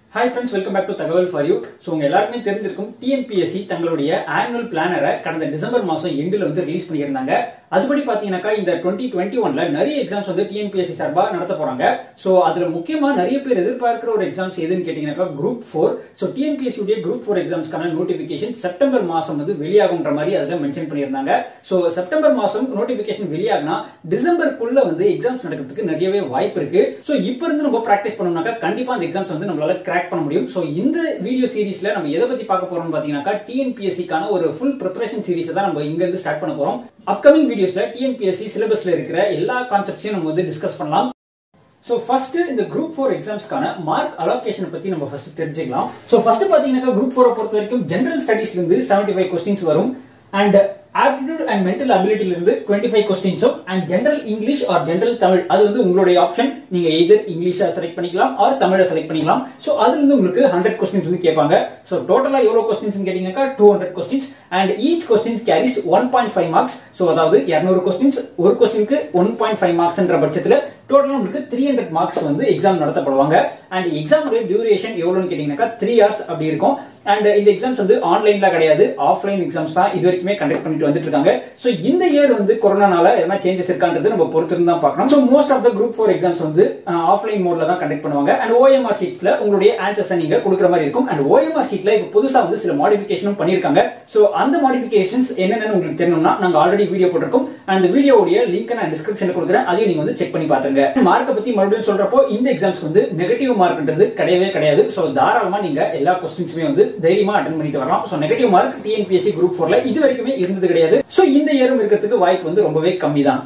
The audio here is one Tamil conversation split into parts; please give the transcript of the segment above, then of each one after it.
hi friends welcome back to Thagaval for you so உங்க எல்லாருக்குமே தெரிஞ்சிருக்கும் டிஎன்பிஎஸ்சி தங்களுடைய ஆனுவல் பிளானரை கடந்த டிசம்பர் மாசம் எண்டில் வந்து ரிலீஸ் பண்ணியிருந்தாங்க அதுபடி பாத்தீங்கன்னாக்கா இந்த டுவெண்ட்டி டுவெண்ட்டி ஒன்ல நிறைய எக்ஸாம்ஸ் வந்து டிஎன்பிஎஸ்சி சார்பா நடத்த போறாங்க ஸோ அதுல முக்கியமா நிறைய பேர் எதிர்பார்க்கிற ஒரு எக்ஸாம்ஸ் எதுன்னு கேட்டீங்கன்னாக்கா குரூப் ஃபோர் ஸோ டிஎன்பிஎஸ்சி உடைய குரூப் ஃபோர் எக்ஸாம்ஸ்க்கான நோட்டிபிகேஷன் செப்டம்பர் மாசம் வந்து வெளியாகுன்ற மாதிரி அதுல மென்ஷன் பண்ணியிருந்தாங்க ஸோ செப்டம்பர் மாசம் நோட்டிபிகேஷன் வெளியாகினா டிசம்பருக்குள்ள வந்து எக்ஸாம்ஸ் நடக்கிறதுக்கு நிறையவே வாய்ப்பு இருக்கு ஸோ இப்போ இருந்து நம்ம ப்ராக்டிஸ் பண்ணோம்னாக்கா கண்டிப்பா அந்த எக்ஸாம்ஸ் வந்து நம்மளால கிராக் பண்ண முடியும் ஸோ இந்த வீடியோ சீரிஸ்ல நம்ம எதை பத்தி பார்க்க போறோம்னு பாத்தீங்கன்னாக்கா டிஎன்பிஎஸ்சிக்கான ஒரு ஃபுல் ப்ரிப்பரேஷன் சீரிஸ் தான் நம்ம இங்க இருந்து ஸ்டார்ட் பண்ண போறோம் அப்கமிங் வீடியோஸ்ல டிஎன்பிஎஸ்சி சிலபஸ்ல இருக்கிற எல்லா கான்செப்ட்ஸையும் நம்ம வந்து டிஸ்கஸ் பண்ணலாம் ஸோ ஃபர்ஸ்ட் இந்த குரூப் ஃபோர் எக்ஸாம்ஸ்க்கான மார்க் அலோகேஷன் பத்தி நம்ம ஃபர்ஸ்ட் தெரிஞ்சுக்கலாம் ஸோ ஃபர்ஸ்ட் பாத்தீங்கன்னாக்கா குரூப் ஃபோரை பொறுத்த வரைக்கும் ஜென்ரல் ஸ்டடீஸ்ல இருந்து செவன்டி ஃபைவ் கொஸ்டின்ஸ் வரும் அண்ட் ஆப்டிடியூட் அண்ட் மென்டல் அபிலிட்டில இருந்து டுவெண்ட்டி ஃபைவ் கொஸ்டின்ஸும் and general English or general Tamil அது வந்து உங்களுடைய ஆப்ஷன் நீங்க எதர் இங்கிலீஷை செலக்ட் பண்ணிக்கலாம் ஆர் தமிழை செலக்ட் பண்ணிக்கலாம் ஸோ அதுல இருந்து உங்களுக்கு ஹண்ட்ரட் கொஸ்டின்ஸ் வந்து கேட்பாங்க ஸோ டோட்டலா எவ்வளவு கொஸ்டின்ஸ் கேட்டீங்கன்னாக்கா two hundred questions and each questions carries one point five marks so அதாவது இரநூறு கொஸ்டின்ஸ் ஒரு கொஸ்டினுக்கு ஒன் பாயிண்ட் ஃபைவ் மார்க்ஸ்ன்ற பட்சத்தில் டோட்டலா உங்களுக்கு த்ரீ ஹண்ட்ரட் மார்க்ஸ் வந்து எக்ஸாம் நடத்தப்படுவாங்க அண்ட் எக்ஸாமுடைய டியூரேஷன் எவ்வளவுன்னு கேட்டீங்கன்னாக்கா த்ரீ ஹவர்ஸ் அப்படி இருக்கும் அண்ட் இந்த எக்ஸாம்ஸ் வந்து ஆன்லைன்ல கிடையாது ஆஃப்லைன் எக்ஸாம்ஸ் தான் இது வரைக்குமே கண்டக்ட் பண்ணிட்டு வந்துட்டு இருக்காங்க சோ இந்த இயர் வந்து கொரோனானால எதனா சேஞ்சஸ் இருக்கான்றது நம்ம பொறுத்து இருந்து தான் பார்க்கணும் so most of the group four exams வந்து ஆஃப்லைன் மோட்ல தான் கண்டக்ட் பண்ணுவாங்க அண்ட் ஓஎம்ஆர் ஷீட்ஸ்ல உங்களுடைய ஆன்சர்ஸ் நீங்க கொடுக்குற மாதிரி இருக்கும் அண்ட் ஓஎம்ஆர் ஷீட்ல இப்போ புதுசா வந்து சில மாடிஃபிகேஷனும் பண்ணிருக்காங்க சோ அந்த மாடிஃபிகேஷன்ஸ் என்னென்னு உங்களுக்கு தெரியணும்னா நாங்க ஆல்ரெடி வீடியோ போட்டிருக்கோம் அந்த வீடியோடைய லிங்க் நான் டிஸ்கிரிப்ஷன்ல கொடுக்குறேன் அதையும் நீங்க வந்து செக் பண்ணி பாத்துங்க மார்க்கை பத்தி மறுபடியும் சொல்றப்போ இந்த எக்ஸாம்ஸ்க்கு வந்து நெகட்டிவ் மார்க்ன்றது கிடையவே கிடையாது சோ தாராளமா நீங்க எல்லா கொஸ்டின்ஸுமே வந்து தைரியமா அட்டன் பண்ணிட்டு வரலாம் so negative mark TNPSC group ஃபோர்ல இது வரைக்குமே இருந்தது கிடையாது சோ இந்த இயரும் இருக்கிறதுக்கு வாய்ப்பு வந்து ரொம்பவே கம்மி தான்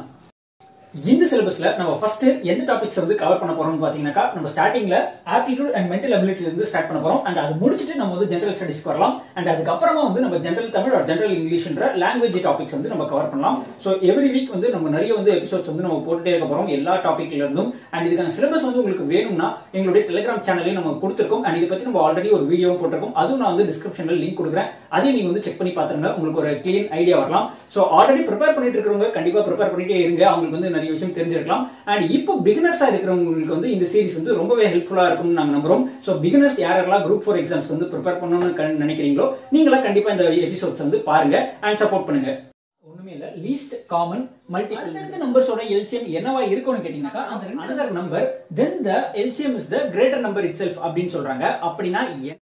இந்த சிலபஸ்ல நம்ம ஃபர்ஸ்ட் எந்த டாபிக்ஸ் வந்து கவர் பண்ண போறோம்னு பாத்தீங்கன்னாக்கா நம்ம ஸ்டார்டிங்ல ஆப்டிடியூட் அண்ட் மென்டல் அபிலிட்டி இருந்து ஸ்டார்ட் பண்ண போறோம் அண்ட் அது முடிச்சுட்டு நம்ம வந்து ஜென்ரல் ஸ்டடிஸ்க்கு வரலாம் அண்ட் அதுக்கப்புறமா வந்து நம்ம ஜென்ரல் தமிழ் ஆர் ஜென்ரல் இங்கிலீஷ்ன்ற லாங்குவேஜ் டாபிக்ஸ் வந்து நம்ம கவர் பண்ணலாம் ஸோ எவ்ரி வீக் வந்து நம்ம நிறைய வந்து எபிசோட்ஸ் வந்து நம்ம போட்டுட்டே இருக்க போறோம் எல்லா டாபிக்ல இருந்தும் அண்ட் இதுக்கான சிலபஸ் வந்து உங்களுக்கு வேணும்னா எங்களுடைய டெலிகிராம் சேனலையும் நம்ம கொடுத்துருக்கோம் அண்ட் இதை பத்தி நம்ம ஆல்ரெடி ஒரு வீடியோ போட்டிருக்கோம் அதுவும் நான் வந்து டிஸ்கிரிப்ஷன்ல லிங்க் கொடுக்குறேன் அதையும் நீங்க வந்து செக் பண்ணி பாத்துருங்க உங்களுக்கு ஒரு கிளீன் ஐடியா வரலாம் ஸோ ஆல்ரெடி ப்ரிப்பேர் பண்ணிட்டு இருக்கிறவங்க கண்டிப்பா ப்ரிப்பேர் பண்ணிட்டே இருங்க அவங்களுக்கு வந்து நிறைய விஷயம் தெரிஞ்சிருக்கலாம் அண்ட் இப்போ பிகினர்ஸா இருக்கிறவங்களுக்கு வந்து இந்த சீரிஸ் வந்து ரொம்பவே ஹெல்ப்ஃபுல்லா இருக்கும்னு நாங்க நம்புறோம் ஸோ பிகினர்ஸ் யாரெல்லாம் குரூப் ஃபோர் எக்ஸாம்ஸ் வந்து ப்ரிப்பேர் பண்ணணும்னு நினைக்கிறீங்களோ நீங்களா கண்டிப்பா இந்த எபிசோட்ஸ் வந்து பாருங்க அண்ட் சப்போர்ட் பண்ணுங்க ஒண்ணுமே இல்ல லீஸ்ட் காமன் மல்டி அடுத்த நம்பர்ஸோட எல்சிஎம் என்னவா இருக்கும்னு கேட்டீங்கன்னாக்கா அந்த another number then the LCM is the greater number itself அப்படின்னு சொல்றாங்க அப்படின்னா